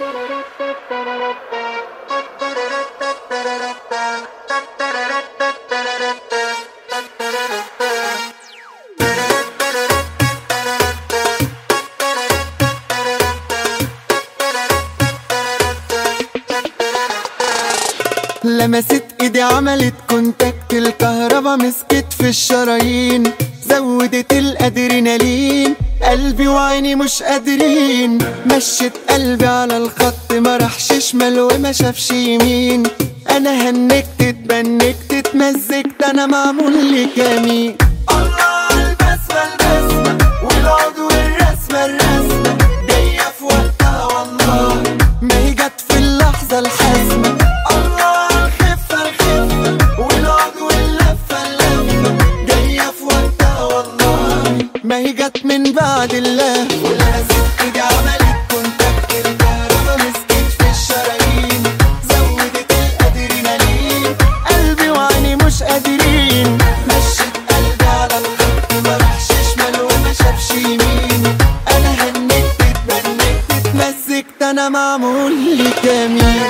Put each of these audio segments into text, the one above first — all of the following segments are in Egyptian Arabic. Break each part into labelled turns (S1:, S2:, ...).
S1: لمست ايدي عملت كونتاكت الكهربا مسكت في الشرايين زودت الادرينالين قلبي وعيني مش قادرين مشت قلبي على الخط ما راحش شمال وما شافش يمين انا هنكت اتبنكت اتمزجت انا معمول لي كمين الله على البسمة البسمة والعضو الرسمة الرسمة جاية في وقتها والله ما هي جت في اللحظة الحاسمة الله على الخفة الخفة والعضو اللفة اللفة جاية في وقتها والله ما هي جت من بعد الله ولازم ايدي عملت كونتاكت الكهربا مسكت في الشرايين زودت الادرينالين قلبي وعيني مش قادرين مشيت قلبي على الخط ما راحش شمال وما شافش يمين انا هنكت اتبنكت اتمزجت انا معمول لي كمين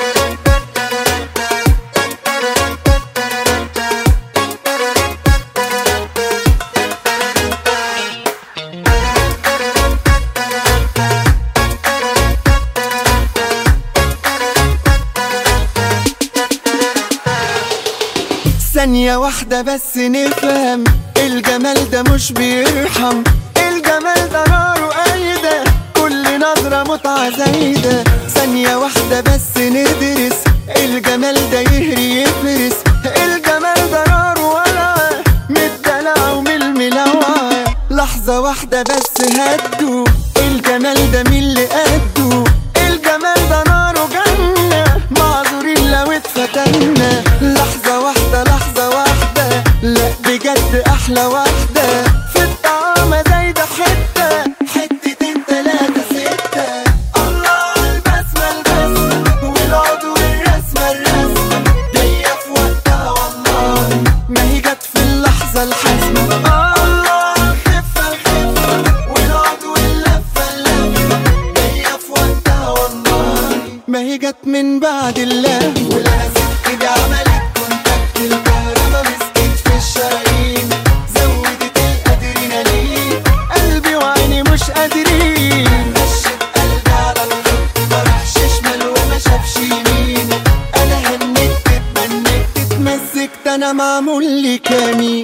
S1: ثانية واحدة بس نفهم الجمال ده مش بيرحم الجمال ده ناره قايدة كل نظرة متعة زايدة ثانية واحدة بس ندرس الجمال ده يهري يفرس الجمال ده ناره ولعة من الدلع ومن الملوعة لحظة واحدة بس هدوا الجمال ده مين اللي قده الجمال ده ناره جنة معذورين لو اتفتنا لحظة واحدة لحظة واحدة لا بجد أحلى واحدة في الطعامة زايدة حتة حتتين تلاتة ستة الله على البسمة البسمة والعضو الرسمة الرسمة جاية في وقتها والله ما هي جت في اللحظة الحاسمة الله على الخفة الخفة والعضو اللفة اللفة جاية في وقتها والله ما هي جت من بعد الله ولازم ايدي عملت كونتاكت الكهربا مسكت في الشرايين زودت الادرينالين قلبي وعيني مش قادرين مشيت قلبي على الخط ما راحش شمال وما شافش يمين انا هنكت اتبنكت اتمزجت انا معمول لي كمين